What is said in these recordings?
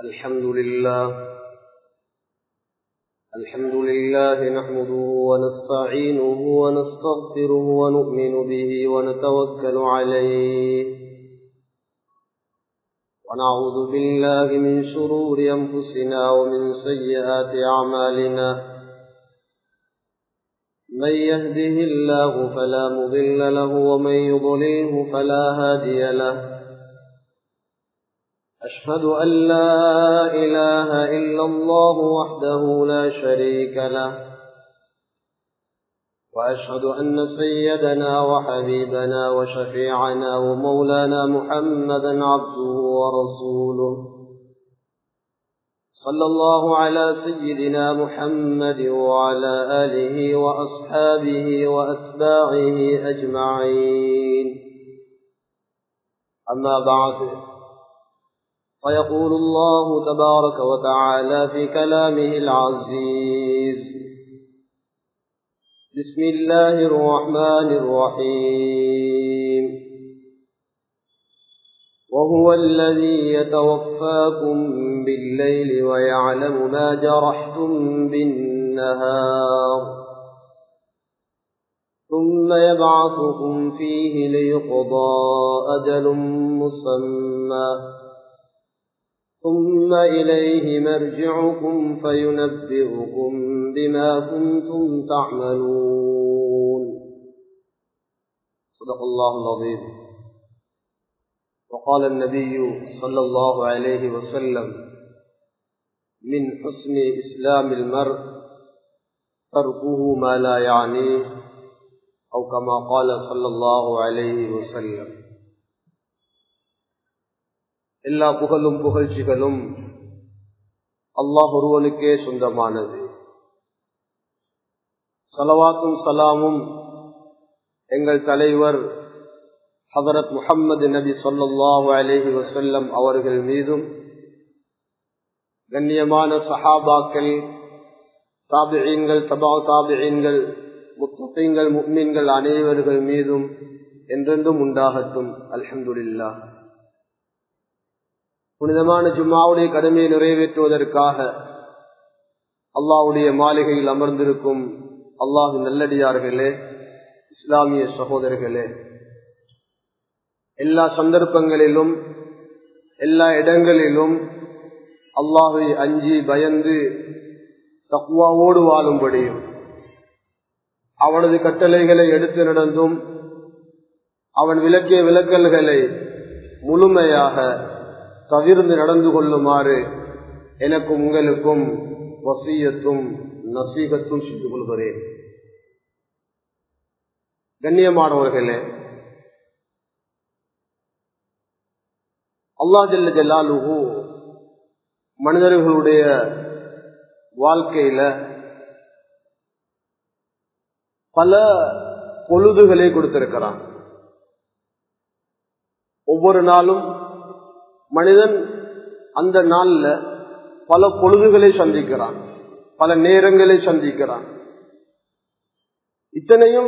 الحمد لله الحمد لله نحمده ونستعينه ونستغفره ونؤمن به ونتوكل عليه ونعوذ بالله من شرور أنفسنا ومن سيئات أعمالنا من يهده الله فلا مضل له ومن يضلله فلا هادي له أشهد أن لا إله إلا الله وحده لا شريك له وأشهد أن سيدنا وحبيبنا وشفيعنا ومولانا محمدا عبده ورسوله صلى الله على سيدنا محمد وعلى آله وأصحابه وأتباعه أجمعين أما بعد فيقول الله تبارك وتعالى في كلامه العزيز بسم الله الرحمن الرحيم وهو الذي يتوفاكم بالليل ويعلم ما جرحتم بالنهار ثم يبعثكم فيه ليقضى أجل مسمى ثم إليه مرجعكم فينبئكم بما كنتم تعملون صدق الله العظيم وقال النبي صلى الله عليه وسلم من حسن إسلام المرء تركه ما لا يعنيه أو كما قال صلى الله عليه وسلم எல்லா புகழும் புகழ்ச்சிகளும் அல்லாஹ் ஒருவனுக்கே சொந்தமானது சலவாத்தும் சலாமும் எங்கள் தலைவர் ஹதரத் முகம்மது நபி சொல்லாஹு அலேஹி வசல்லம் அவர்கள் மீதும் கண்ணியமான சஹாபாக்கள் தாபியங்கள் தபா தாபியங்கள் முத்தீங்கள் முக்மீன்கள் அனைவர்கள் மீதும் என்றென்றும் உண்டாகட்டும் அல்ஹம்துல்லா புனிதமான ஜும்மாவுடைய கடமையை நிறைவேற்றுவதற்காக அல்லாவுடைய மாளிகையில் அமர்ந்திருக்கும் அல்லாஹு நல்லடியார்களே இஸ்லாமிய சகோதரர்களே எல்லா சந்தர்ப்பங்களிலும் எல்லா இடங்களிலும் அல்லாஹை அஞ்சி பயந்து தக்குவாவோடு வாழும்படியும் அவனது கட்டளைகளை எடுத்து நடந்தும் அவன் விளக்கிய விளக்கல்களை முழுமையாக தவிர்ந்து நடந்து கொள்ளுமாறு எனக்கும் உங்களுக்கும் வசியத்தும் நசீகத்தும் செய்து கொள்கிறேன் கண்ணியமானவர்களே அல்லா ஜல்ல ஜல்லாலுகு மனிதர்களுடைய வாழ்க்கையில பல பொழுதுகளை கொடுத்திருக்கிறான் ஒவ்வொரு நாளும் மனிதன் அந்த நாள்ல பல பொழுதுகளை சந்திக்கிறான் பல நேரங்களை சந்திக்கிறான் இத்தனையும்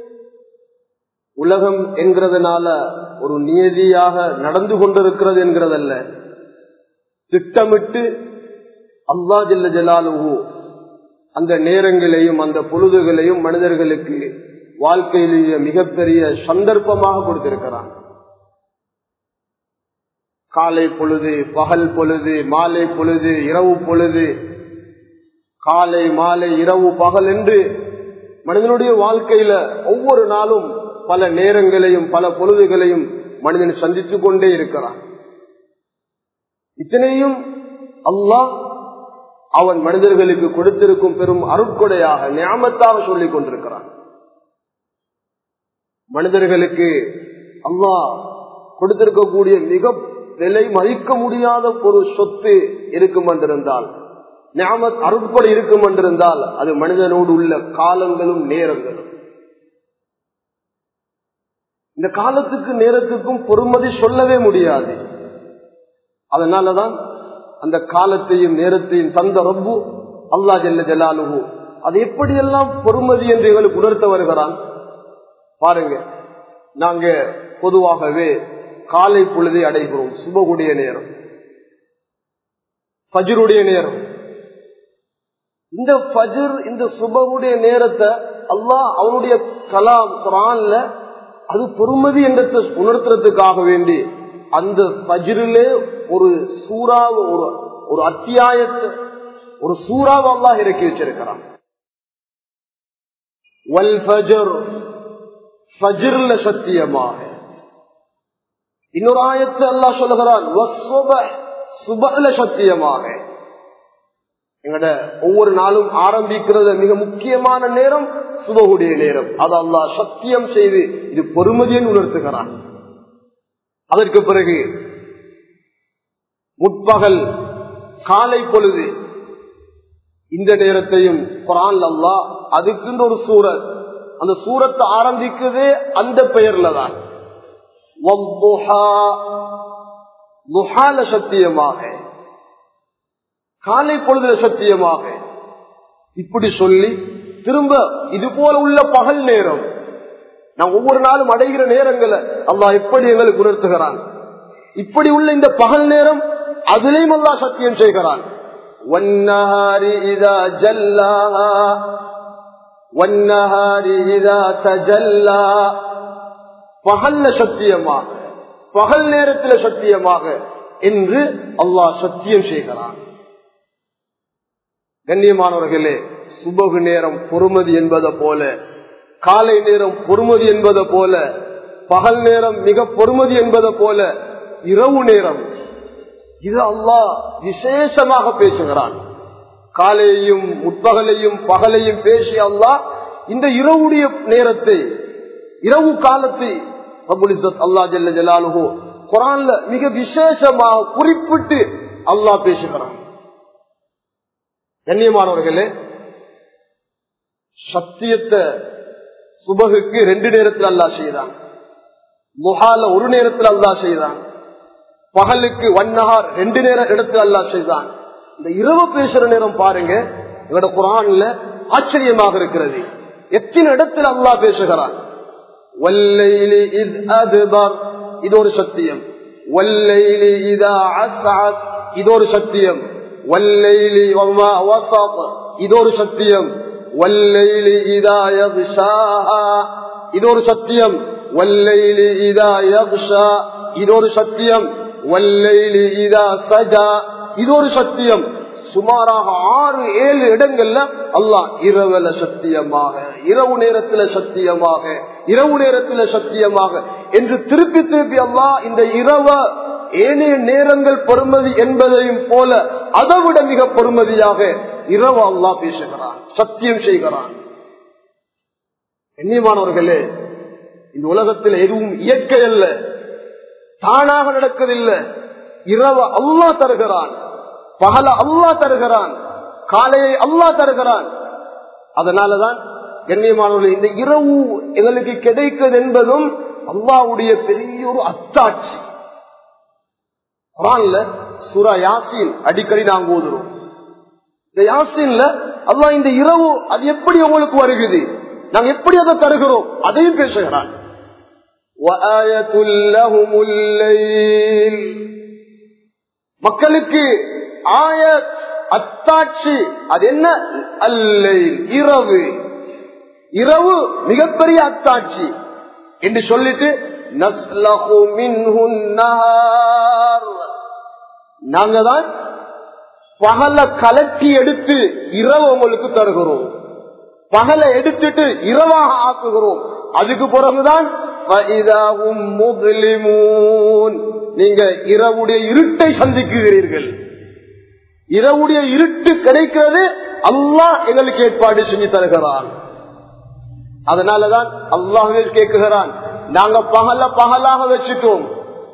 உலகம் என்கிறதுனால ஒரு நியதியாக நடந்து கொண்டிருக்கிறது என்கிறதல்ல திட்டமிட்டு அல்லா ஜல்ல ஜலாலுவோ அந்த நேரங்களையும் அந்த பொழுதுகளையும் மனிதர்களுக்கு வாழ்க்கையிலேயே மிகப்பெரிய சந்தர்ப்பமாக கொடுத்திருக்கிறான் காலை பொழுது பகல் பொழுது மாலை பொழுது இரவு பொழுது காலை மாலை இரவு பகல் என்று மனிதனுடைய வாழ்க்கையில ஒவ்வொரு நாளும் பல நேரங்களையும் பல பொழுதுகளையும் மனிதன் சந்தித்துக் கொண்டே இருக்கிறான் இத்தனையும் அல்லாஹ் அவன் மனிதர்களுக்கு கொடுத்திருக்கும் பெரும் அருட்கொடையாக ஞாபகத்தாக சொல்லிக் கொண்டிருக்கிறான் மனிதர்களுக்கு அல்லாஹ் கொடுத்திருக்கக்கூடிய மிக விலை மதிக்க முடியாத ஒரு சொத்து இருக்கும் என்றிருந்தால் ஞாபத் அருட்கொடை இருக்கும் என்றிருந்தால் அது மனிதனோடு உள்ள காலங்களும் நேரங்களும் இந்த காலத்துக்கு நேரத்துக்கும் பொறுமதி சொல்லவே முடியாது அதனாலதான் அந்த காலத்தையும் நேரத்தையும் தந்த ரப்பு அல்லா ஜல்ல ஜலாலுகு அது எப்படியெல்லாம் பொறுமதி என்று எங்களுக்கு உணர்த்த வருகிறான் பாருங்க நாங்க பொதுவாகவே காலை பொழுதை அடைகிறோம் சுபகுடைய நேரம் ஃபஜ்ருடைய நேரம் இந்த ஃபஜ்ர் இந்த சுபவுடைய நேரத்தை அல்லாஹ் அவனுடைய கலாம் குரான்ல அது பொறுமதி என்றதை உணர்த்துறதுக்காக வேண்டி அந்த ஃபஜ்ரிலே ஒரு சூறாவை ஒரு ஒரு அத்தியாயத்தை ஒரு சூறாவை அல்லாஹ் இறக்கி வச்சிருக்கிறான் வல் ஃபஜர் ஃபஜ்ர்ல சத்தியமாக இன்னொரு ஆயத்து அல்லாஹ் சொல்லுகிறான் சுபல சத்தியமாக எங்கட ஒவ்வொரு நாளும் ஆரம்பிக்கிறது மிக முக்கியமான நேரம் சுபகுடைய நேரம் அது அல்லாஹ் சத்தியம் செய்து இது பொறுமதியை உணர்த்துகிறான் அதற்கு பிறகு முற்பகல் காலை பொழுது இந்த நேரத்தையும் குரான் அல்லா அதுக்குன்னு ஒரு சூரத் அந்த சூரத்தை ஆரம்பிக்கிறதே அந்த பெயர்ல தான் சத்தியமாக காலை பொழுதுல சத்தியமாக இப்படி சொல்லி திரும்ப இது போல உள்ள பகல் நேரம் நான் ஒவ்வொரு நாளும் அடைகிற நேரங்களை அல்லா எப்படி எங்களுக்கு உணர்த்துகிறான் இப்படி உள்ள இந்த பகல் நேரம் அதிலையும் அல்லா சத்தியம் செய்கிறான் والنهار إذا جلاها والنهار إذا تجلى பகல்ல சத்தியமாக பகல் நேரத்தில் சத்தியமாக என்று அல்லாஹ் சத்தியம் செய்கிறான் கண்ணியமானவர்களே சுபகு நேரம் பொறுமதி என்பதை போல காலை நேரம் பொறுமதி என்பதை போல பகல் நேரம் மிக பொறுமதி என்பதை போல இரவு நேரம் இது அல்லாஹ் விசேஷமாக பேசுகிறான் காலையையும் முற்பகலையும் பகலையும் பேசி அல்லாஹ் இந்த இரவுடைய நேரத்தை இரவு காலத்தை அல்லா ஜல்ல ஜலாலுகோ குரான்ல மிக விசேஷமாக குறிப்பிட்டு அல்லாஹ் பேசுகிறான் கண்ணியமானவர்களே சத்தியத்தை சுபகுக்கு ரெண்டு நேரத்தில் அல்லா செய்தான் முகால ஒரு நேரத்தில் அல்லா செய்தான் பகலுக்கு ஒன்னஹார் ரெண்டு நேரம் இடத்துல அல்லா செய்தான் இந்த இரவு பேசுற நேரம் பாருங்க இவட குரான்ல ஆச்சரியமாக இருக்கிறது எத்தனை இடத்தில் அல்லாஹ் பேசுகிறான் வல்லைலி இத் அதுபர் இது ஒரு சத்தியம் வல்லைலி இதா அஸ்அஸ் இது ஒரு சத்தியம் வல்லைலி வமா வஸத் இது ஒரு சத்தியம் வல்லைலி இதா யக்ஷாஹா இது ஒரு சத்தியம் வல்லைலி இதா யக்ஷா இது ஒரு சத்தியம் வல்லைலி இதா சஜா இது ஒரு சத்தியம் சுமாராக ஆறு ஏழு இடங்கள்ல அல்லாஹ் இரவுல சத்தியமாக இரவு நேரத்துல சத்தியமாக இரவு நேரத்துல சத்தியமாக என்று திருப்பி திருப்பி அல்லாஹ் இந்த இரவ ஏனைய நேரங்கள் பொறுமதி என்பதையும் போல அதை விட மிக பொறுமதியாக இரவு அல்லாஹ் பேசுகிறான் சத்தியம் செய்கிறான் கண்ணியமானவர்களே இந்த உலகத்தில் எதுவும் இயற்கை அல்ல தானாக நடக்கவில்லை இரவு அல்லா தருகிறான் பகல அல்லா தருகிறான் காலையை அல்லா தருகிறான் அதனாலதான் கண்ணியமானவர்கள் இந்த இரவு எங்களுக்கு கிடைக்கிறது என்பதும் அல்லாவுடைய பெரிய ஒரு அத்தாட்சி குரான்ல சுரா யாசின் அடிக்கடி நாங்க ஓதுறோம் இந்த யாசின்ல அல்லா இந்த இரவு அது எப்படி உங்களுக்கு வருகிறது நாங்க எப்படி அதை தருகிறோம் அதையும் பேசுகிறான் وآية لهم الليل மக்களுக்கு ஆய அத்தாட்சி அது என்ன அல்லை இரவு இரவு மிகப்பெரிய அத்தாட்சி என்று சொல்லிட்டு நஸ்லஹு மின்ஹு நஹார். நாங்க தான் பகல கலட்டி எடுத்து இரவு உங்களுக்கு தருகிறோம் பகலை எடுத்துட்டு இரவாக ஆக்குகிறோம் அதுக்கு பிறகுதான் فَإِذَاهُمْ مُظْلِمُونَ. நீங்க இரவுடைய இருட்டை சந்திக்குகிறீர்கள் இரவுடைய இருட்டு கிடைக்கிறது அல்லாஹ் எங்களுக்கு ஏற்பாடு செஞ்சு தருகிறான் அதனாலதான் அல்லாஹுவே கேட்குகிறான் நாங்க பகல பகலாக வச்சுட்டோம்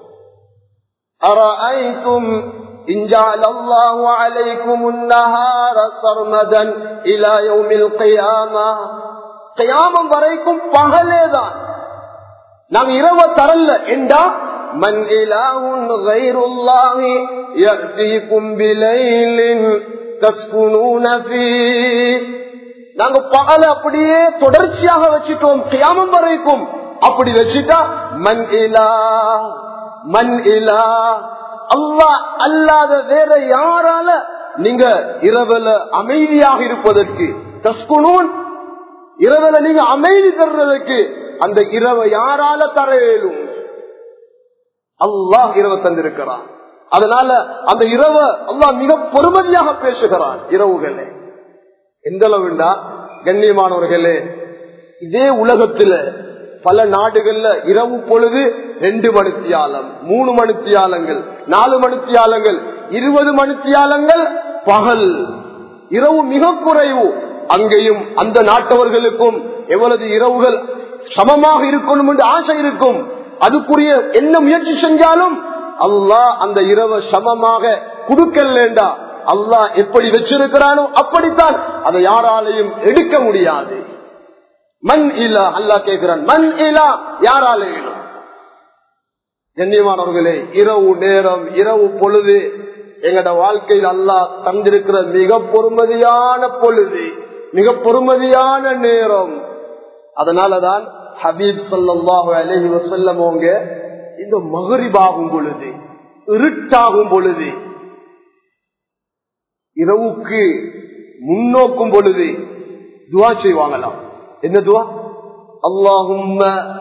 أرأيتم إن جعل الله عليكم النهار سرمدا إلى يوم القيامة قيامة வரைக்கும் பகலே தான் நாங்க இரவ தரல என்றா மன் இலாஹுன் கைருல்லாஹி யஅதீக்கும் பிலைலின் தஸ்குனூன ஃபீ நாங்க பகல அப்படியே தொடர்ச்சியாக வச்சிட்டோம் கியாமம் வரைக்கும் அப்படி வச்சுட்டா மன் இலா மன் இலா அல்லா அல்லாத வேற யாரால நீங்க இரவல அமைதியாக இருப்பதற்கு தஸ்குனூன் இரவல நீங்க அமைதி தர்றதுக்கு அந்த இரவை யாரால தர இயலும் அல்லாஹ் இரவு தந்திருக்கிறான் அதனால அந்த இரவு அல்லாஹ் மிக பொறுமதியாக பேசுகிறான் இரவுகளே எந்த அளவுண்டா கண்ணியமானவர்களே இதே உலகத்துல பல நாடுகள்ல இரவு பொழுது ரெண்டு மணித்தியாலம் மூணு மணித்தியாலங்கள் நாலு மணித்தியாலங்கள் இருபது மணித்தியாலங்கள் பகல் இரவு மிக குறைவு அங்கேயும் அந்த நாட்டவர்களுக்கும் எவ்வளவு இரவுகள் சமமாக இருக்கணும் என்று ஆசை இருக்கும் அதுக்குரிய என்ன முயற்சி செஞ்சாலும் அல்லாஹ் அந்த இரவை சமமாக கொடுக்கலேண்டா அல்லாஹ் எப்படி வச்சிருக்கிறானோ அப்படித்தான் அதை யாராலையும் எடுக்க முடியாது மண் இல்லா அல்லாஹ் கேட்கிறான் மண் இல்லா யாராலையும் கண்ணியமானவர்களே இரவு நேரம் இரவு பொழுது எங்கட வாழ்க்கையில் அல்லாஹ் தந்திருக்கிற மிக பொறுமதியான பொழுது மிக பொறுமதியான நேரம் அதனாலதான் ஹபீப் சொல்லாஹு அலஹி வசல்லம் அவங்க இந்த மகரிபாகும் பொழுது இருட்டாகும் பொழுது இரவுக்கு முன்னோக்கும் பொழுது துவா செய்வாங்களாம் என்ன துவா அல்லாஹும்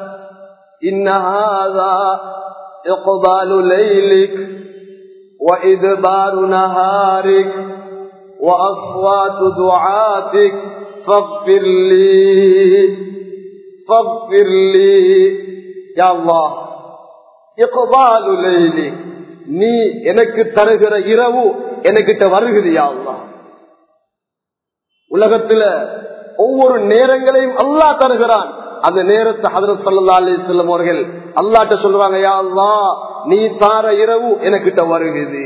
إقبال ليلك وإدبار نهارك وأصوات دعاتك فاغفر لي فاغفر لي يا الله إقبال ليلك நீ எனக்கு தருகிற இரவு எனக்கிட்ட வருகிறது யா அல்லா உலகத்துல ஒவ்வொரு நேரங்களையும் அல்லா தருகிறான் அந்த நேரத்தை ஹதரத் சல்லா அலிஸ்லம் அவர்கள் அல்லாட்ட சொல்லுவாங்க யா அல்லா நீ தார இரவு எனக்கிட்ட வருகிறது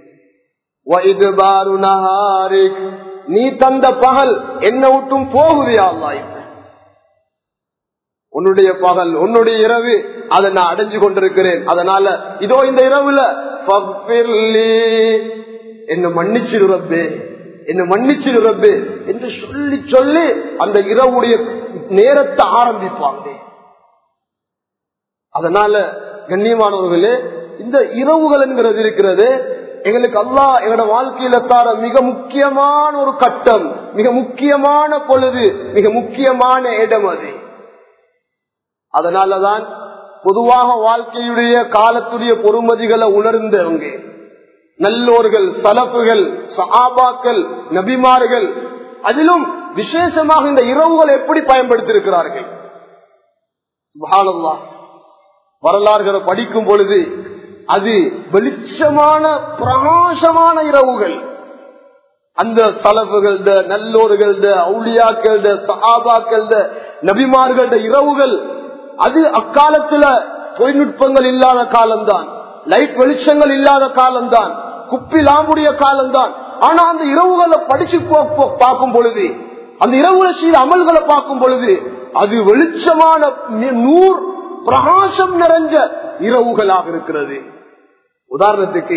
நீ தந்த பகல் என்ன விட்டும் போகுது யா அல்லா இப்ப உன்னுடைய பகல் உன்னுடைய இரவு அதை நான் அடைஞ்சு கொண்டிருக்கிறேன் அதனால இதோ இந்த இரவுல என்ன மன்னிச்சிரு ரப்பே என்ன மன்னிச்சிரு ரப்பே என்று சொல்லி சொல்லி அந்த இரவுடைய நேரத்தை ஆரம்பிப்பாங்க அதனால கண்ணியமானவர்களே இந்த இரவுகள் என்கிறது இருக்கிறது எங்களுக்கு அல்லா எங்களோட வாழ்க்கையில தார மிக முக்கியமான ஒரு கட்டம் மிக முக்கியமான பொழுது மிக முக்கியமான இடம் அது அதனாலதான் பொதுவாக வாழ்க்கையுடைய காலத்துடைய பொறுமதிகளை உணர்ந்தவங்க நல்லோர்கள் சலப்புகள் சஹாபாக்கள் நபிமார்கள் அதிலும் விசேஷமாக இந்த இரவுகள் எப்படி பயன்படுத்தியிருக்கிறார்கள் வரலாறுகளை படிக்கும் பொழுது அது வெளிச்சமான பிரகாசமான இரவுகள் அந்த சலவுகள் நல்லோர்கள் அவுளியாக்கள் சஹாபாக்கள் நபிமார்கள் இரவுகள் அது அக்காலத்துல தொழில்நுட்பங்கள் இல்லாத காலம்தான் லைட் வெளிச்சங்கள் இல்லாத காலம்தான் குப்பி லாம்புடைய காலம்தான் ஆனா அந்த இரவுகளை படிச்சு பார்க்கும் பொழுது அந்த இரவுகளை செய்த அமல்களை பார்க்கும் பொழுது அது வெளிச்சமான நூறு பிரகாசம் நிறைஞ்ச இரவுகளாக இருக்கிறது உதாரணத்துக்கு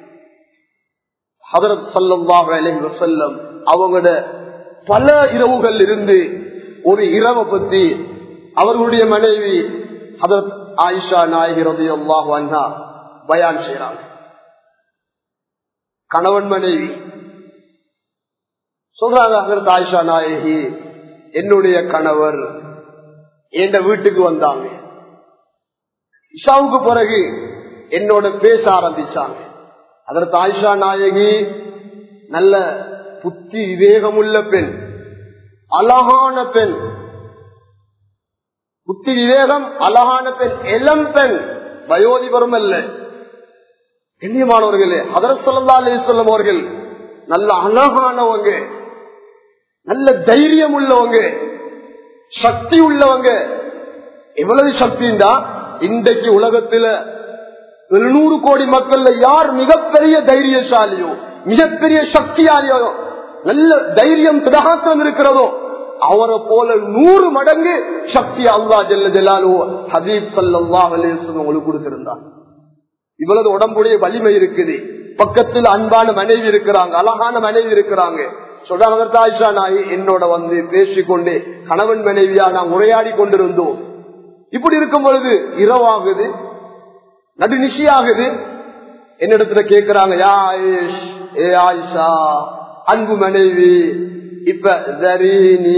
ஹதரத் சல்லாஹ் அலஹி வசல்லம் அவங்களோட பல இரவுகள் இருந்து ஒரு இரவை பத்தி அவர்களுடைய மனைவி ஹதரத் ஆயிஷா நாயகி அல்லாஹ் அண்ணா பயான் செய்யறாங்க கணவன் மனைவி சொல்றாங்க ஹதரத் ஆயிஷா நாயகி என்னுடைய கணவர் என் வீட்டுக்கு வந்தாங்க இஷாவுக்கு பிறகு என்னோட பேச ஆரம்பிச்சாங்க அதற்கு ஆயிஷா நாயகி நல்ல புத்தி விவேகமுள்ள பெண் அழகான பெண் புத்தி விவேகம் அழகான பெண் இளம் பெண் வயோதிபரும் அல்ல கண்ணியமானவர்களே அதர் சொல்லா அலிசல்லம் அவர்கள் நல்ல அழகானவங்க நல்ல தைரியம் உள்ளவங்க சக்தி உள்ளவங்க எவ்வளவு சக்திண்டா இன்றைக்கு உலகத்துல எழுநூறு கோடி மக்கள்ல யார் மிகப்பெரிய தைரியசாலியோ மிகப்பெரிய சக்தியாலியோ நல்ல தைரியம் திரகாத்திரம் இருக்கிறதோ அவரை போல நூறு மடங்கு சக்தி அல்லா ஜல்ல ஜலாலோ ஹபீப் சல்லாஹ் அலேஸ்வரம் உங்களுக்கு கொடுத்திருந்தார் இவ்வளவு உடம்புடைய வலிமை இருக்குது பக்கத்தில் அன்பான மனைவி இருக்கிறாங்க அழகான மனைவி இருக்கிறாங்க சொல்றாங்க நாய் என்னோட வந்து பேசிக்கொண்டு கணவன் மனைவியா நாங்க உரையாடி கொண்டிருந்தோம் இப்படி இருக்கும் பொழுது இரவாகுது நடுநிஷியாகுது என்னிடத்துல கேக்குறாங்க யா ஆயிஷ் ஏ ஆயிஷா அன்பு மனைவி இப்ப தரீனி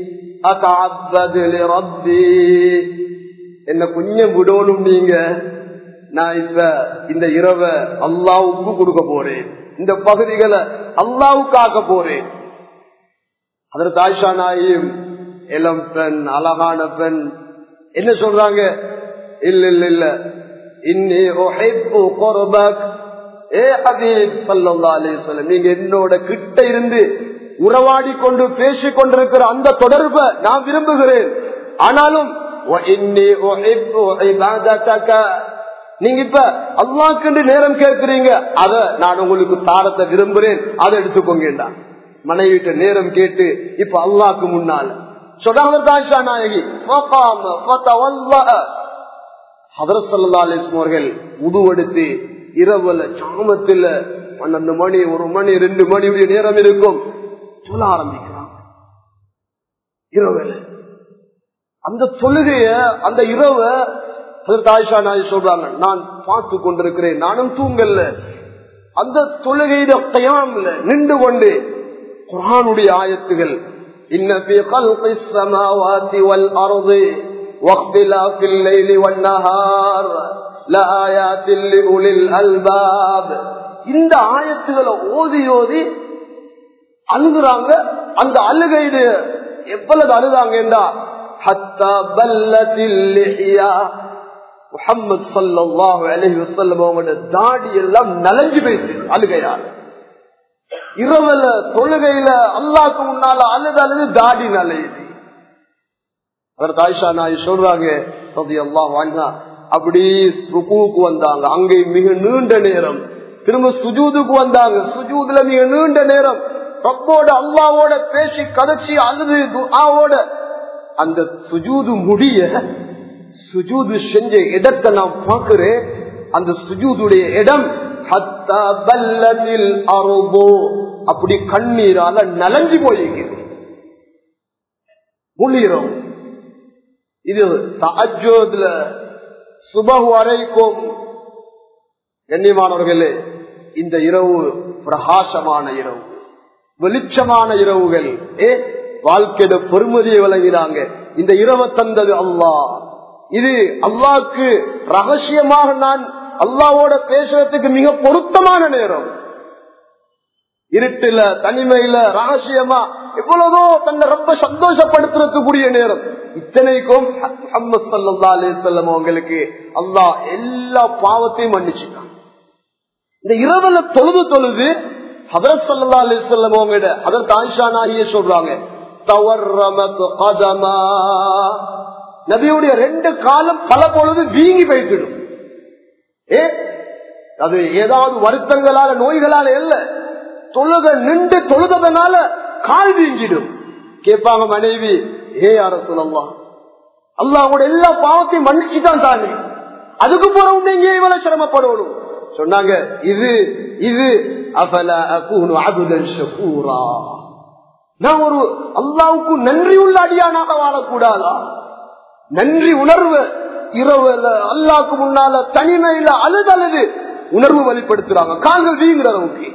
அதாபது ரப்பி என்ன கொஞ்சம் விடணும் நீங்க நான் இப்ப இந்த இரவ அல்லாவுக்கு கொடுக்க போறேன் இந்த பகுதிகளை அல்லாவுக்கு ஆக்க போறேன் அதற்கு ஆயிஷா நாயும் இளம் பெண் அழகான பெண் என்ன சொல்றாங்க இல்ல இல்ல இல்ல இன்னி உஹிப்பு குர்பக் ஏ ஹபீப் ஸல்லல்லாஹு அலைஹி வஸல்லம் நீங்க என்னோட கிட்ட இருந்து உறவாடி கொண்டு பேசிக் கொண்டிருக்கிற அந்த தொடர்பை நான் விரும்புகிறேன் ஆனாலும் வ இன்னி உஹிப்பு இபாதத்தக நீங்க இப்ப அல்லாஹ்க்கு நேரம் கேட்கிறீங்க அத நான் உங்களுக்கு தாரத்தை விரும்புறேன் அதை எடுத்துக்கோங்கடா மனைவிட்ட நேரம் கேட்டு இப்ப அல்லாஹ்க்கு முன்னால சொன்னாங்க தாஷா நாயகி ஃபகாம ஃபதவல்லஅ ஹதரத் ஸல்லல்லாஹு அலைஹி வஸல்லம் அவர்கள் உதுவெடுத்து இரவுல சாமத்துல பன்னெண்டு மணி ஒரு மணி ரெண்டு மணி நேரம் இருக்கும் சொல்ல ஆரம்பிக்கிறாங்க இரவுல அந்த தொழுகைய அந்த இரவ ஆயிஷா நாய் சொல்றாங்க நான் பார்த்து கொண்டிருக்கிறேன் நானும் தூங்கல்ல அந்த தொழுகையில கையாமல நின்று கொண்டு குரானுடைய ஆயத்துகள் இன்ன في خلق السماوات والأرض واختلاف الليل والنهار لآيات لأولي الألباب இந்த ஆயத்துகளை ஓதி ஓதி அழுகுறாங்க அந்த அழுகையில எவ்வளவு அழுதாங்கடா ஹத்தா பல்லத்தில் முகமது சல்லாஹு அலஹி வசல்லம் அவங்களோட தாடி எல்லாம் நலஞ்சு போயிடுச்சு அழுகையால் இரவுல தொழுகையில அல்லாக்கு முன்னால அழுது அழுது தாடி நலையுது அவர் தாய்ஷா நாய் சொல்றாங்க அல்லாஹ் வாங்க அப்படி ருக்குவுக்கு வந்தாங்க அங்கே மிக நீண்ட நேரம் திரும்ப சுஜூதுக்கு வந்தாங்க சுஜூதுல மிக நீண்ட நேரம் ரப்போட அல்லாவோட பேசி கதைச்சி அழுது துஆவோட அந்த சுஜூது முடிய சுஜூது செஞ்ச இடத்தை நான் பார்க்கிறேன் அந்த சுஜூதுடைய இடம் ஹத்தா பல்லதில் அருபோ அப்படி கண்ணீரால நலஞ்சு போயிருக்கிறது முள்ளிரும் இது தஜோதுல சுபகு வரைக்கும் கண்ணியமானவர்களே இந்த இரவு பிரகாசமான இரவு வெளிச்சமான இரவுகள் ஏ வாழ்க்கையோட பொறுமதியை விளங்கினாங்க இந்த இரவை தந்தது அல்லாஹ் இது அல்லாவுக்கு ரகசியமாக நான் அல்லாவோட பேசுறதுக்கு மிக பொருத்தமான நேரம் இருட்டுல தனிமையில ரகசியமா எவ்வளவோ தன்னை ரொம்ப சந்தோஷப்படுத்துறதுக்குரிய நேரம் இத்தனைக்கும் முஹம்மது ஸல்லல்லாஹு அலைஹி வஸல்லம் அவங்களுக்கு அல்லாஹ் எல்லா பாவத்தையும் மன்னிச்சுட்டான் இந்த இரவுல தொழுது தொழுது ஹதரத் ஸல்லல்லாஹு அலைஹி வஸல்லம் அவங்கட ஹதரத் ஆயிஷா நாயியே சொல்றாங்க தவர்ரமத் கதமா நபியுடைய ரெண்டு காலம் பல பொழுது வீங்கி போய்த்திடும் ஏ அது ஏதாவது வருத்தங்களால நோய்களால இல்ல தொழுக நின்று தொழுதனால கால் வீங்கிடும் கேட்பாங்க மனைவி ஏ யார சொல்லலாம் அல்லா அவங்களோட எல்லா பாவத்தையும் மன்னிச்சுதான் தானே அதுக்கு போற நீங்க இவ்வளவு சிரமப்படணும் சொன்னாங்க இது இது அபல அகூனு அபுதன் ஷகூரா நான் ஒரு அல்லாவுக்கு நன்றி உள்ள அடியானாக வாழக்கூடாதா நன்றி உணர்வு இரவு அல்லாக்கு முன்னால தனிமையில அழுது அழுது உணர்வு வெளிப்படுத்துறாங்க கால்கள் வீங்குறவங்க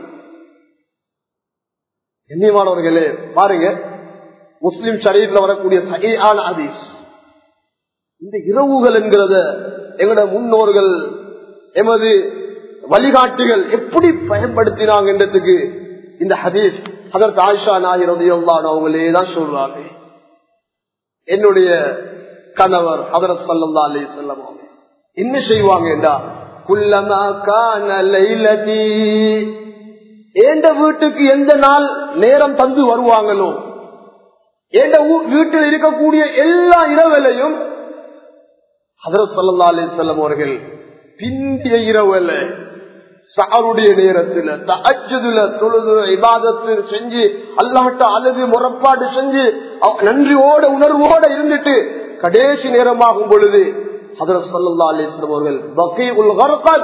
கண்ணியமானவர்களே பாருங்க முஸ்லிம் ஷரீஃப்ல வரக்கூடிய சகியான ஹதீஸ் இந்த இரவுகள் என்கிறத எங்களோட முன்னோர்கள் எமது வழிகாட்டிகள் எப்படி பயன்படுத்தினாங்கன்றதுக்கு இந்த ஹதீஸ் அதற்கு ஆயிஷா நாயிரதையொல்லான் அவங்களே தான் சொல்றாங்க என்னுடைய கணவர் அதரத் சல்லா அலி சொல்லம் என்ன செய்வாங்க என்றா குல்லமா கான லைலதி எந்த வீட்டுக்கு எந்த நாள் நேரம் தந்து வருவாங்களோ எந்த வீட்டில் இருக்கக்கூடிய எல்லா இரவிலையும் ஹதரத் சல்லா அலி சொல்லம் அவர்கள் பிந்திய இரவுல சாருடைய நேரத்துல தஜதுல தொழுது இபாதத்து செஞ்சு அல்லாட்ட அழுது முறப்பாடு செஞ்சு நன்றியோட உணர்வோட இருந்துட்டு கடைசி நேரமாகும் பொழுது ஹதரத் சல்லா அலிஸ்லம் அவர்கள் பக்கை உல்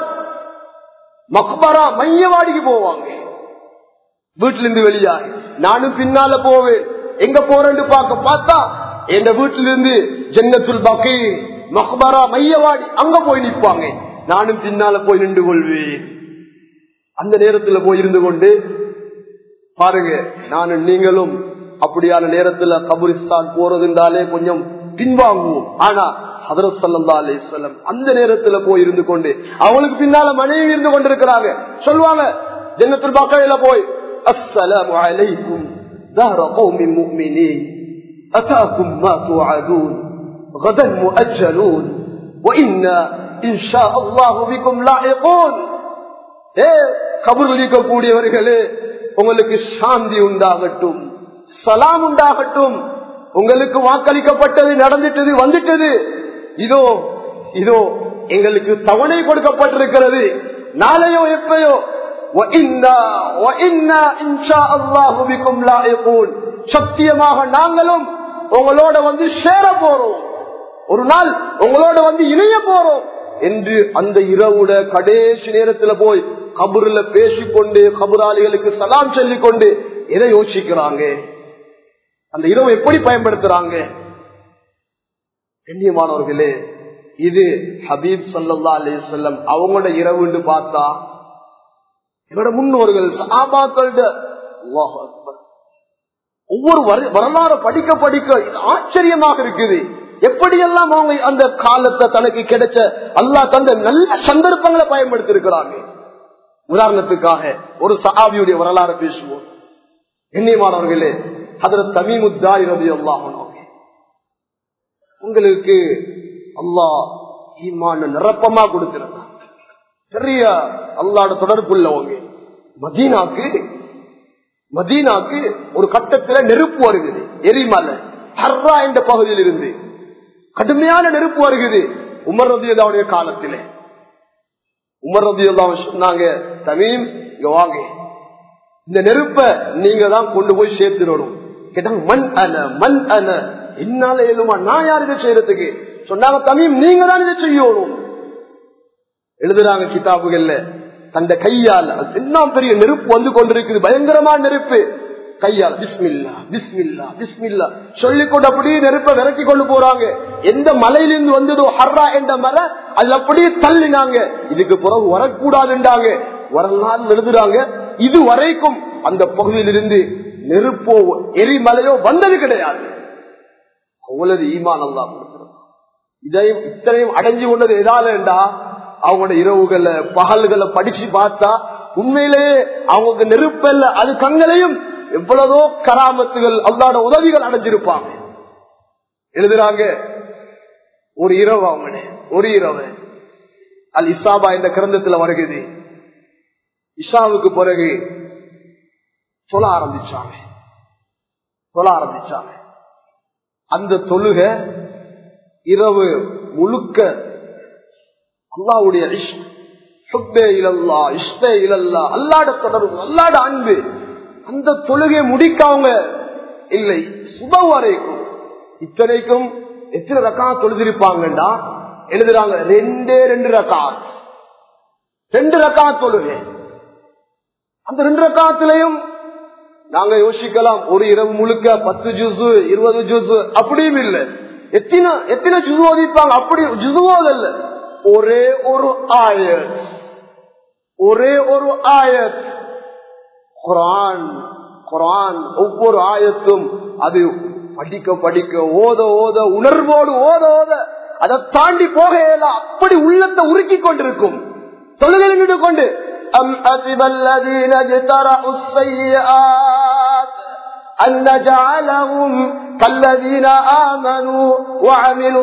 மக்பரா மையவாடிக்கு போவாங்க வீட்டுல இருந்து வெளியாகி நானும் பின்னால போவேன் எங்க போறேன்னு பார்க்க பார்த்தா எங்க வீட்டுல இருந்து ஜன்னத்துல் பக்கை மக்பரா மையவாடி அங்க போய் நிற்பாங்க நானும் பின்னால போய் நின்று கொள்வேன் அந்த நேரத்துல போய் இருந்து கொண்டு பாருங்க நானும் நீங்களும் அப்படியான நேரத்துல கபுரிஸ்தான் போறதுன்றாலே கொஞ்சம் பின்வாங்குவோம் ஆனா ஹதரத் சல்லா அலிஸ்லம் அந்த நேரத்துல போய் இருந்து கொண்டு அவங்களுக்கு பின்னால மனைவி இருந்து கொண்டிருக்கிறாங்க சொல்லுவாங்க ஜன்னத்தில் பக்கையில போய் அஸ்ஸலாமு அலைக்கும் دهر قوم مؤمنين أتاكم ما توعدون غدا مؤجلون وإنا إن شاء الله بكم لاحقون ஏ கபூர் இருக்கக்கூடியவர்களே உங்களுக்கு சாந்தி உண்டாகட்டும் சலாம் உண்டாகட்டும் உங்களுக்கு வாக்களிக்கப்பட்டது நடந்துட்டது வந்துட்டது இதோ இதோ எங்களுக்கு தவணை கொடுக்கப்பட்டிருக்கிறது நாளையோ எப்பயோ சத்தியமாக நாங்களும் உங்களோட வந்து சேர போறோம் ஒரு நாள் உங்களோட வந்து இணைய போறோம் என்று அந்த இரவுட கடைசி நேரத்துல போய் கபூர்ல பேசிக்கொண்டு கபுராளிகளுக்கு சலாம் சொல்லிக் கொண்டு எதை யோசிக்கிறாங்க அந்த இரவு எப்படி பயன்படுத்துறாங்க கண்ணியமானவர்களே இது ஹபீப் சல்லா அலி சொல்லம் அவங்களோட இரவுன்னு பார்த்தா என்னோட முன்னோர்கள் சாபாக்கள ஒவ்வொரு வரலாறு படிக்க படிக்க ஆச்சரியமாக இருக்குது எப்படியெல்லாம் அவங்க அந்த காலத்தை தனக்கு கிடைச்ச அல்லா தந்த நல்ல சந்தர்ப்பங்களை பயன்படுத்தி இருக்கிறாங்க உதாரணத்துக்காக ஒரு சஹாபியுடைய வரலாறு பேசுவோம் எண்ணியமானவர்களே அதுல தமிமுத்தாரி ரவி அல்லாஹ் உங்களுக்கு அல்லாஹ் ஈமான நிரப்பமா கொடுத்திருந்தான் பெரிய அல்லாட தொடர்பு உள்ளவங்க மதீனாக்கு மதீனாக்கு ஒரு கட்டத்துல நெருப்பு வருகிறது எரிமலை ஹர்ரா என்ற பகுதியில் இருந்து கடுமையான நெருப்பு வருகிறது உமர் ரதியுல்லாவுடைய காலத்திலே உமர் ரதியுல்லா சொன்னாங்க தமீம் இங்க வாங்க இந்த நெருப்ப நீங்க தான் கொண்டு போய் சேர்த்துடணும் கேட்டாங்க மண் அன மண் அன என்னால எழுமா நான் யார் இதை செய்யறதுக்கு சொன்னாங்க தமீம் நீங்க தான் இதை செய்யணும் எழுதுறாங்க கிதாபுகள்ல தந்த கையால் என்ன பெரிய நெருப்பு வந்து கொண்டிருக்குது பயங்கரமான நெருப்பு கையால் பிஸ்மில்லா பிஸ்மில்லா பிஸ்மில்லா சொல்லிக்கொண்டு அப்படியே நெருப்பை விரட்டி கொண்டு போறாங்க எந்த மலையிலிருந்து வந்ததோ ஹர்ரா என்ற மலை அது அப்படியே தள்ளினாங்க இதுக்கு பிறகு வரக்கூடாதுன்றாங்க வரலாறு எழுதுறாங்க இது வரைக்கும் அந்த பகுதியிலிருந்து நெருப்போ எரிமலையோ வந்தது கிடையாது அவ்வளவு ஈமான் அல்லா கொடுக்கிறது இதையும் இத்தனையும் அடைஞ்சு கொண்டது எதாலண்டா அவங்களோட இரவுகளை பகல்களை படிச்சு பார்த்தா உண்மையிலேயே அவங்க நெருப்பல்ல அது கண்களையும் எவ்வளவோ கராமத்துகள் அல்லாட உதவிகள் அடைஞ்சிருப்பாங்க எழுதுறாங்க ஒரு இரவு அவங்க ஒரு இரவு அல் இசாபா இந்த கிரந்தத்துல வருகிறது இஷாவுக்கு பிறகு சொல்ல ஆரம்பிச்சாங்க சொல்ல ஆரம்பிச்சாங்க அந்த தொழுக இரவு முழுக்க அல்லாவுடைய அல்லாட தொடர்பு அல்லாட அன்பு அந்த தொழுகை முடிக்காம இல்லை சுப வரைக்கும் இத்தனைக்கும் எத்தனை ரக்கா தொழுதிருப்பாங்கடா எழுதுறாங்க ரெண்டே ரெண்டு ரக்கா ரெண்டு ரக்கா தொழுகை அந்த ரெண்டு ரக்காத்திலையும் நாங்க யோசிக்கலாம் ஒரு இரவு முழுக்க பத்து ஜூசு இருபது ஜூசு அப்படியும் இல்லை எத்தனை எத்தனை ஜுசு ஓதிப்பாங்க அப்படி ஜுசுவோதல்ல ஒரே ஒரு ஆயத் ஒரே ஒரு ஆயத் குரான் குரான் ஒவ்வொரு ஆயத்தும் அது படிக்க படிக்க ஓத ஓத உணர்வோடு ஓத ஓத அதை தாண்டி போக இயலாம் அப்படி உள்ளத்தை உருக்கி கொண்டிருக்கும் தொழுகை நின்று கொண்டு أم حسب الذين اجترحوا السيئات أن نجعلهم كالذين آمنوا وعملوا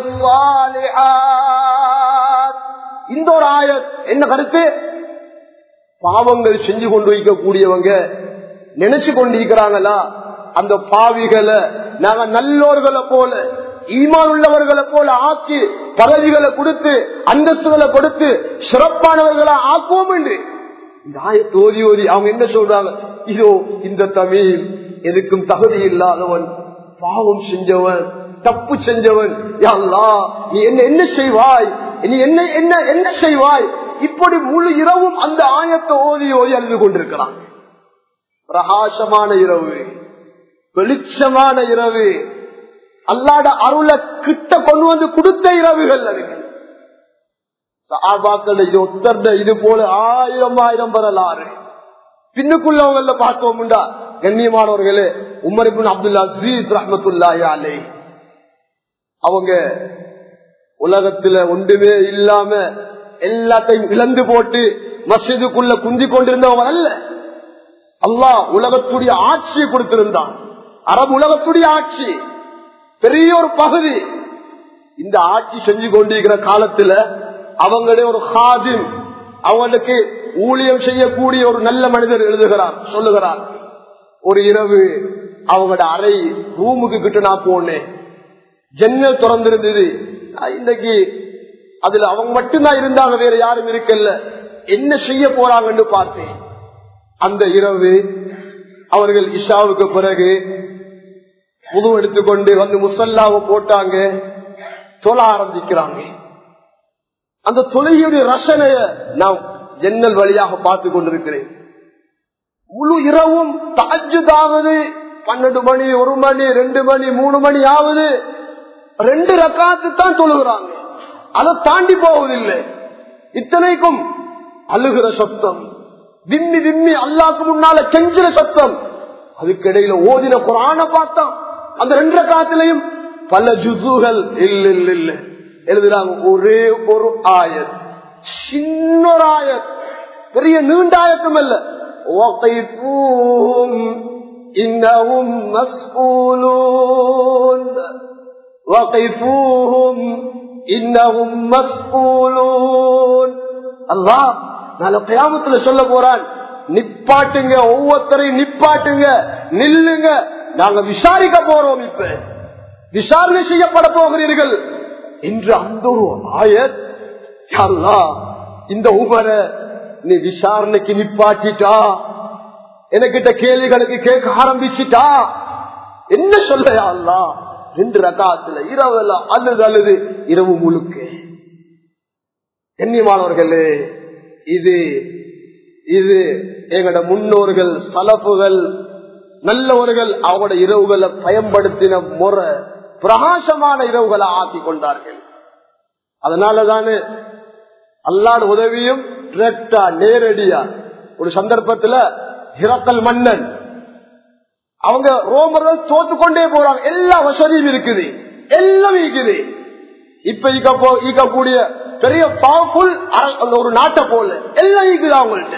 الصالحات இந்த ஒரு ஆயத் என்ன கருத்து பாவங்கள் செஞ்சு கொண்டு வைக்கக்கூடியவங்க நினைச்சு கொண்டிருக்கிறாங்களா அந்த பாவிகளை நாங்க நல்லோர்களை போல ஈமான் உள்ளவர்களை போல ஆக்கி பதவிகளை கொடுத்து அந்தஸ்துகளை கொடுத்து சிறப்பானவர்களை ஆக்குவோம் என்று இந்த ஆயத்து ஓதி ஓதி அவங்க என்ன சொல்றாங்க இதோ இந்த தமிழ் எதுக்கும் தகுதி இல்லாதவன் பாவம் செஞ்சவன் தப்பு செஞ்சவன் யாழ்லா நீ என்ன என்ன செய்வாய் நீ என்ன என்ன என்ன செய்வாய் இப்படி முழு இரவும் அந்த ஆயத்தை ஓதி ஓதி அழுது கொண்டிருக்கிறான் பிரகாசமான இரவு வெளிச்சமான இரவு அல்லாட அருளை கிட்ட கொண்டு வந்து கொடுத்த இரவுகள் அதுக்கு சாபாக்கள் இது ஒத்தர்ந்த இது போல ஆயிரம் ஆயிரம் வரலாறு பின்னுக்குள்ளவங்கள பார்த்தோம்டா கண்ணியமானவர்களே உமர் இப்னு அப்துல்லா அசீஸ் ரஹமத்துல்லாஹி அலை அவங்க உலகத்துல ஒன்றுமே இல்லாம எல்லாத்தையும் இழந்து போட்டு மசிதுக்குள்ள குந்தி கொண்டிருந்தவங்க அல்ல அல்லாஹ் உலகத்துடைய ஆட்சியை கொடுத்திருந்தான் அரபு உலகத்துடைய ஆட்சி பெரிய ஒரு பகுதி இந்த ஆட்சி செஞ்சு கொண்டிருக்கிற காலத்துல அவங்களே ஒரு ஹாதிம் அவங்களுக்கு ஊழியம் செய்யக்கூடிய ஒரு நல்ல மனிதர் எழுதுகிறார் சொல்லுகிறார் ஒரு இரவு அவங்களோட அறை ரூமுக்கு கிட்ட நான் போனேன் ஜன்னல் திறந்திருந்தது நான் இன்னைக்கு அதுல அவங்க மட்டும்தான் இருந்தாங்க வேற யாரும் இருக்கல்ல என்ன செய்ய போறாங்கன்னு பார்த்தேன் அந்த இரவு அவர்கள் இஷாவுக்கு பிறகு புது எடுத்துக்கொண்டு வந்து முசல்லாவை போட்டாங்க தொழ ஆரம்பிக்கிறாங்க அந்த தொழுகையுடைய ரசனைய நான் ஜன்னல் வழியாக பார்த்து கொண்டிருக்கிறேன் முழு இரவும் தாஜுதாவது பன்னெண்டு மணி ஒரு மணி ரெண்டு மணி மூணு மணி ஆகுது ரெண்டு ரக்காத்து தான் தொழுகிறாங்க அதை தாண்டி போவதில்லை இத்தனைக்கும் அழுகிற சத்தம் விம்மி விம்மி அல்லாக்கு முன்னால கெஞ்சிற சத்தம் அதுக்கு இடையில ஓதின குரான பார்த்தா அந்த ரெண்டு காலத்திலையும் பல ஜுசுகள் இல்ல இல்ல இல்ல எழுதுறாங்க ஒரே ஒரு ஆயத் சின்ன ஒரு ஆயத் பெரிய நீண்ட ஆயத்தும் அல்ல وقفوهم إنهم مسؤولون وقفوهم إنهم مسؤولون الله நாளை கியாமத்துல சொல்ல போறான் நிப்பாட்டுங்க ஒவ்வொருத்தரையும் நிப்பாட்டுங்க நில்லுங்க நாங்க விசாரிக்க போறோம் இப்ப விசாரணை செய்யப்பட போகிறீர்கள் என்று அந்த ஒரு ஆயத் அல்லாஹ் இந்த உமரை நீ விசாரணைக்கு நிப்பாட்டிட்டா எனக்கிட்ட கேள்விகளுக்கு கேட்க ஆரம்பிச்சுட்டா என்ன சொல்ல அல்லா ரெண்டு ரகாத்துல இரவுல அழுது அழுது இரவு முழுக்க கண்ணியமானவர்களே இது இது எங்கட முன்னோர்கள் சலப்புகள் நல்லவர்கள் அவங்களோட இரவுகளை பயன்படுத்தின முறை பிரகாசமான இரவுகளை ஆக்கி கொண்டார்கள் அதனாலதானே அல்லாட உதவியும் டிரெக்டா நேரடியா ஒரு சந்தர்ப்பத்துல ஹிரக்கல் மன்னன் அவங்க ரோமர்கள் தோத்து கொண்டே போறாங்க எல்லா வசதியும் இருக்குது எல்லாம் இருக்குது இப்ப ஈக்கக்கூடிய பெரிய பவர்ஃபுல் அந்த ஒரு நாட்டை போல எல்லாம் ஈக்குது அவங்கள்ட்ட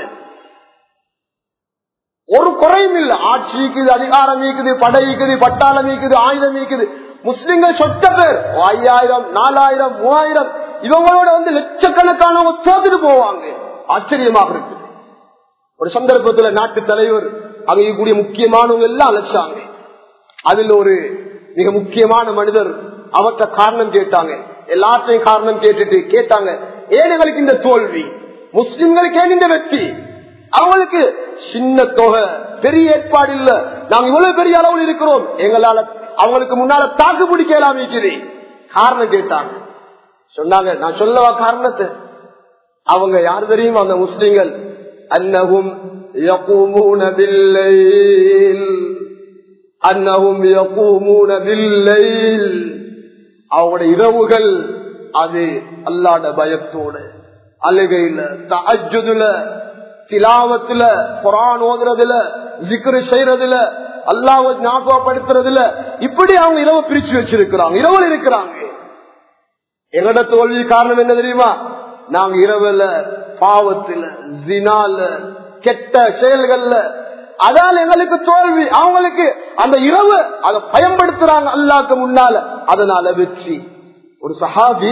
ஒரு குறையும் இல்ல ஆட்சி இருக்குது அதிகாரம் ஈக்குது படை ஈக்குது பட்டாளம் ஈக்குது ஆயுதம் ஈக்குது முஸ்லிம்கள் சொத்த பேர் ஐயாயிரம் நாலாயிரம் மூவாயிரம் இவங்களோட வந்து லட்சக்கணக்கானவங்க தோத்துட்டு போவாங்க ஆச்சரியமாக இருக்கு ஒரு சந்தர்ப்பத்துல நாட்டு தலைவர் அங்கே கூடிய முக்கியமானவங்க எல்லாம் அழைச்சாங்க அதுல ஒரு மிக முக்கியமான மனிதர் அவர்கிட்ட காரணம் கேட்டாங்க எல்லாத்தையும் காரணம் கேட்டுட்டு கேட்டாங்க ஏன் எங்களுக்கு இந்த தோல்வி முஸ்லிம்களுக்கு ஏன் இந்த வெற்றி அவங்களுக்கு சின்ன தொகை பெரிய ஏற்பாடு இல்ல நாங்க இவ்வளவு பெரிய அளவில் இருக்கிறோம் எங்களால அவங்களுக்கு முன்னால தாக்கு பிடிக்கலாம் இருக்குது காரணம் கேட்டாங்க சொன்னாங்க நான் சொல்லவா காரணத்தை அவங்க யார் தெரியும் அந்த முஸ்லிம்கள் அன்னகும் يقومون بالليل அன்னகும் يقومون بالليل அவங்களோட இரவுகள் அது அல்லாட பயத்தோடு அழுகையில தஅஜுதுல திலாவத்துல குரான் ஓதுறதுல ஜிக்ரு செய்யறதுல அல்லாஹ் ஞாபகப்படுத்துறதுல இப்படி அவங்க இரவு பிரிச்சு வச்சிருக்கிறாங்க இரவுல இருக்கிறாங்க எங்கட தோல்வி காரணம் என்ன தெரியுமா நாங்க இரவுல பாவத்துல ஜினால கெட்ட செயல்கள்ல அதால எங்களுக்கு தோல்வி அவங்களுக்கு அந்த இரவு அதை பயன்படுத்துறாங்க அல்லாக்கு முன்னால அதனால வெற்றி ஒரு சஹாபி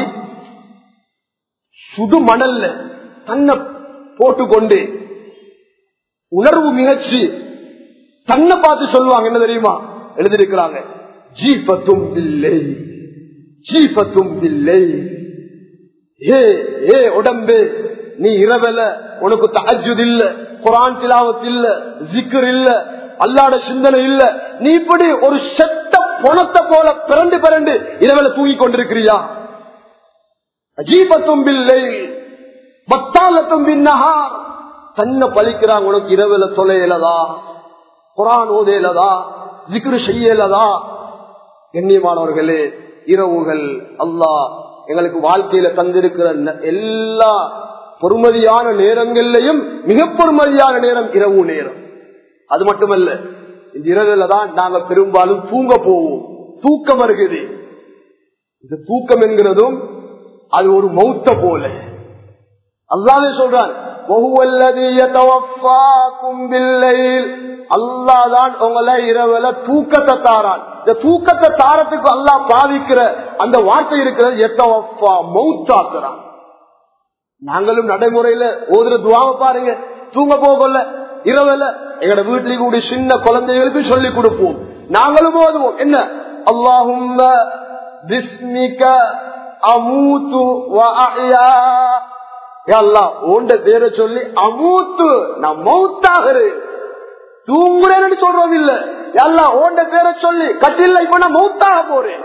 சுடு மணல்ல தன்னை போட்டுக்கொண்டு உணர்வு மிகச்சி தன்னை பார்த்து சொல்லுவாங்க என்ன தெரியுமா எழுதியிருக்கிறாங்க ஜீபத்தும் இல்லை ஜீபத்தும் இல்லை ஏ ஏ உடம்பு நீ இரவல உனக்கு தஜுத் இல்ல குரான் திலாவத் இல்ல ஜிக்கர் இல்ல அல்லாட சிந்தனை இல்ல நீ இப்படி ஒரு செத்த பொணத்தை போல பிறண்டு பிறண்டு இரவல தூங்கி கொண்டிருக்கிறியா அஜீபத்தும் இல்லை பத்தாலத்தும் பின்னஹார் தன்னை பழிக்கிறாங்க உனக்கு இரவுல தொலைலதா குரான் ஓதையிலதா ஜிக்ரு செய்யலதா கண்ணியமானவர்களே இரவுகள் அல்லாஹ் எங்களுக்கு வாழ்க்கையில தந்திருக்கிற எல்லா பொறுமதியான நேரங்கள்லையும் மிக பொறுமதியான நேரம் இரவு நேரம் அது மட்டுமல்ல இந்த இரவுல தான் நாங்க பெரும்பாலும் தூங்க போவோம் தூக்கம் வருகிறது இந்த தூக்கம் என்கிறதும் அது ஒரு மௌத்த போல அல்லாவே சொல்றான் அல்லாதான் உங்களை இரவுல தூக்கத்தை தாரான் இந்த தூக்கத்தை தாரத்துக்கு அல்லாஹ் பாதிக்கிற அந்த வார்த்தை இருக்கிறது எத்தவஃபா மௌத்தாக்குறான் நாங்களும் நடைமுறையில ஓதுற துவாம பாருங்க தூங்க போகல இரவுல எங்கட வீட்டில் கூடிய சின்ன குழந்தைகளுக்கு சொல்லி கொடுப்போம் நாங்களும் ஓதுவோம் என்ன அல்லாஹும் பிஸ்மிக அமூத்து ஓண்ட பேரை சொல்லி அமூத்து நான் மௌத்தாகிறேன் தூங்குறேன்னு சொல்றது இல்ல எல்லாம் ஓண்ட பேரை சொல்லி கட்டில இப்ப நான் மௌத்தாக போறேன்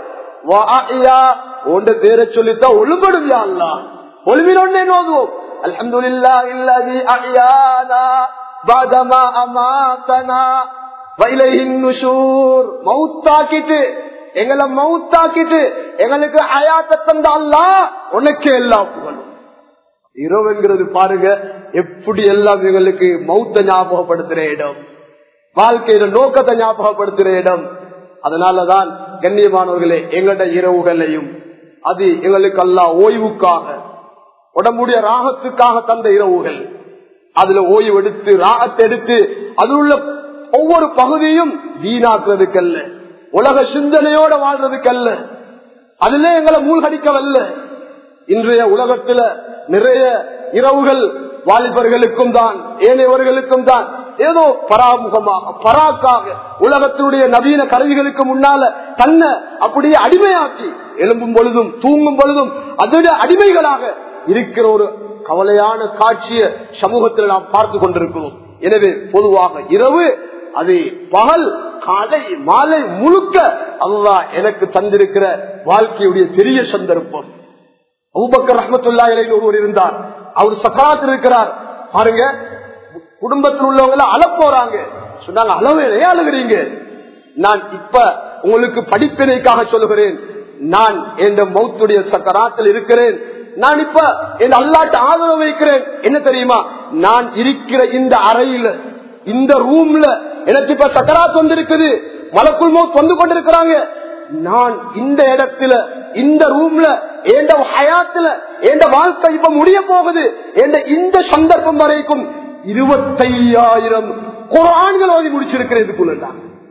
ஓண்ட பேரை சொல்லித்தான் ஒழுங்கடும் அல்லா ஒளிவினொன்னே நோதுவோம் அல்ஹம்துலில்லா இல்லதி அஹ்யானா பாதமா அமாதனா வைலைஹின் நுஷூர் மௌத்தாக்கிட்டு எங்களை மௌத்தாக்கிட்டு எங்களுக்கு அயாத்த தந்த அல்லா உனக்கே எல்லாம் புகழும் இரவுங்கிறது பாருங்க எப்படி எல்லாம் எங்களுக்கு மௌத்த ஞாபகப்படுத்துற இடம் வாழ்க்கையில நோக்கத்தை ஞாபகப்படுத்துற இடம் அதனாலதான் கண்ணியமானவர்களே எங்கட இரவுகளையும் அது எங்களுக்கு அல்லா ஓய்வுக்காக உடம்புடைய ராகத்துக்காக தந்த இரவுகள் அதுல ஓய்வு எடுத்து ராகத்தை எடுத்து அதில் உள்ள ஒவ்வொரு பகுதியும் வீணாக்குறதுக்கல்ல உலக சிந்தனையோட வாழ்றதுக்கல்ல அதுல எங்களை மூழ்கடிக்கவல்ல இன்றைய உலகத்துல நிறைய இரவுகள் வாலிபர்களுக்கும் தான் ஏனையவர்களுக்கும் தான் ஏதோ பராமுகமாக பராக்காக உலகத்தினுடைய நவீன கருவிகளுக்கு முன்னால தன்னை அப்படியே அடிமையாக்கி எழும்பும் பொழுதும் தூங்கும் பொழுதும் அதோட அடிமைகளாக இருக்கிற ஒரு கவலையான காட்சிய சமூகத்தில் நாம் பார்த்து கொண்டிருக்கிறோம் எனவே பொதுவாக இரவு அது பகல் காலை மாலை முழுக்க அல்லா எனக்கு தந்திருக்கிற வாழ்க்கையுடைய பெரிய சந்தர்ப்பம் அபுபக்கர் ரஹமத்துல்லா இலையில் ஒருவர் இருந்தார் அவர் சக்கராத்தில் இருக்கிறார் பாருங்க குடும்பத்தில் உள்ளவங்க அழ போறாங்க சொன்னாங்க அளவு அழுகிறீங்க நான் இப்ப உங்களுக்கு படிப்பினைக்காக சொல்லுகிறேன் நான் என் மௌத்துடைய சக்கராத்தில் இருக்கிறேன் நான் இப்ப என் அல்லாட்டு ஆதரவு வைக்கிறேன் என்ன தெரியுமா நான் இருக்கிற இந்த அறையில இந்த ரூம்ல எனக்கு இப்ப சக்கராத் வந்திருக்குது மலக்குள் மௌத் வந்து கொண்டிருக்கிறாங்க நான் இந்த இடத்துல இந்த ரூம்ல எந்த ஹயாத்துல எந்த வாழ்க்கை இப்ப முடிய போகுது என்ற இந்த சந்தர்ப்பம் வரைக்கும் இருபத்தையாயிரம் குரான்கள் ஓதி முடிச்சிருக்கிறேன் இதுக்குள்ள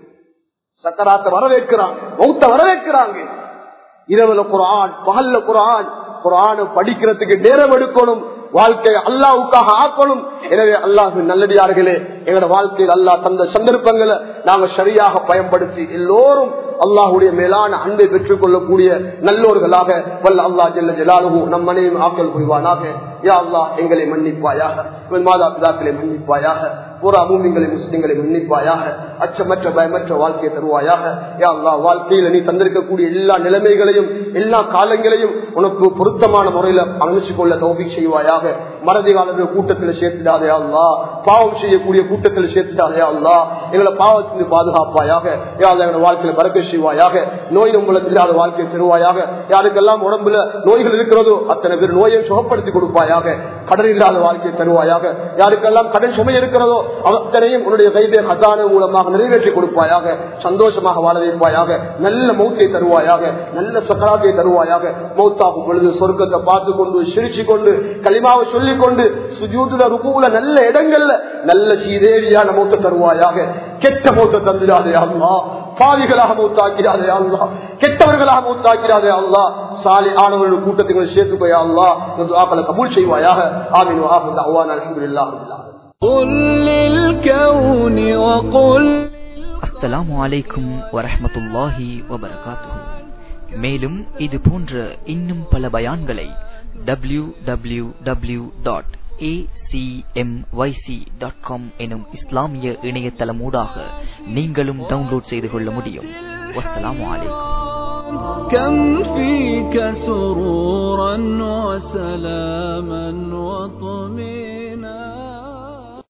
சக்கராத்த வரவேற்கிறாங்க மௌத்த வரவேற்கிறாங்க இரவுல குரான் பகல்ல குரான் குரான படிக்கிறதுக்கு நேரம் எடுக்கணும் வாழ்க்கை அல்லாவுக்காக ஆக்கணும் எனவே அல்லாஹு நல்லடியார்களே எங்களோட வாழ்க்கையில் அல்லாஹ் தந்த சந்தர்ப்பங்களை நாங்க சரியாக பயன்படுத்தி எல்லோரும் அல்லாஹுடைய மேலான அன்பை பெற்றுக் கொள்ளக்கூடிய நல்லோர்களாக வல்ல அல்லா ஜெல்ல ஜலாலுகு நம் மனைவி ஆக்கல் புரிவானாக யா அல்லா எங்களை மன்னிப்பாயாக மாதா பிதாக்களை மன்னிப்பாயாக பூரா மூமிங்களை முஸ்லிம்களை மன்னிப்பாயாக அச்சமற்ற பயமற்ற வாழ்க்கையை தருவாயாக யா அல்லா வாழ்க்கையில நீ தந்திருக்கக்கூடிய எல்லா நிலைமைகளையும் எல்லா காலங்களையும் உனக்கு பொருத்தமான முறையில அமைச்சு கொள்ள தௌபி செய்வாயாக மறதிகாலர்கள் கூட்டத்தில் சேர்த்துடாதே அல்லா பாவம் செய்யக்கூடிய கூட்டத்தில் சேர்த்துடாதே அல்லா எங்களை பாவத்திலிருந்து பாதுகாப்பாயாக யார் எங்களோட வாழ்க்கையில பறக்க செய்வாயாக நோய் நம்மள இல்லாத வாழ்க்கையை தருவாயாக யாருக்கெல்லாம் உடம்புல நோய்கள் இருக்கிறதோ அத்தனை பேர் நோயை சுகப்படுத்தி கொடுப்பாயாக கடன் இல்லாத வாழ்க்கையை தருவாயாக யாருக்கெல்லாம் கடன் சுமை இருக்கிறதோ அத்தனையும் உன்னுடைய கைதே கதான மூலமாக நிறைவேற்றி கொடுப்பாயாக சந்தோஷமாக வாழ வைப்பாயாக நல்ல மௌத்தை தருவாயாக நல்ல சக்கராத்தை தருவாயாக மௌத்தாகும் பொழுது சொர்க்கத்தை பார்த்து கொண்டு சிரிச்சு கொண்டு களிமாவை சொல்லிக் கொண்டு சுஜூதுல ருபுல நல்ல இடங்கள்ல நல்ல சீதேவியான மௌத்த தருவாயாக கெட்ட மௌத்த தந்துடாதே அல்லா பாவிகளாக மூத்தாக்கிறாதே அல்லா கெட்டவர்களாக மூத்தாக்கிறாதே அல்லா சாலி ஆனவர்கள் கூட்டத்துக்கு சேர்த்துக்கோயா அல்லா ஆக்களை கபூல் செய்வாயாக ஆமீன் ஆபத்து அவ்வான் அலமதுல்லாஹ் قل للكون وقل அஸ்ஸலாமு அலைக்கும் வரஹ்மத்துல்லாஹி வபரகாத்துஹு மேலும் இது போன்ற இன்னும் பல பயான்களை W W W dot dot com எனும் இஸ்லாமிய இணையதளமூடாக நீங்களும் டவுன்லோட் செய்து கொள்ள முடியும் வஸ்ஸலாமு அலைக்கும் كم فيك سرورا وسلاما وطمئنا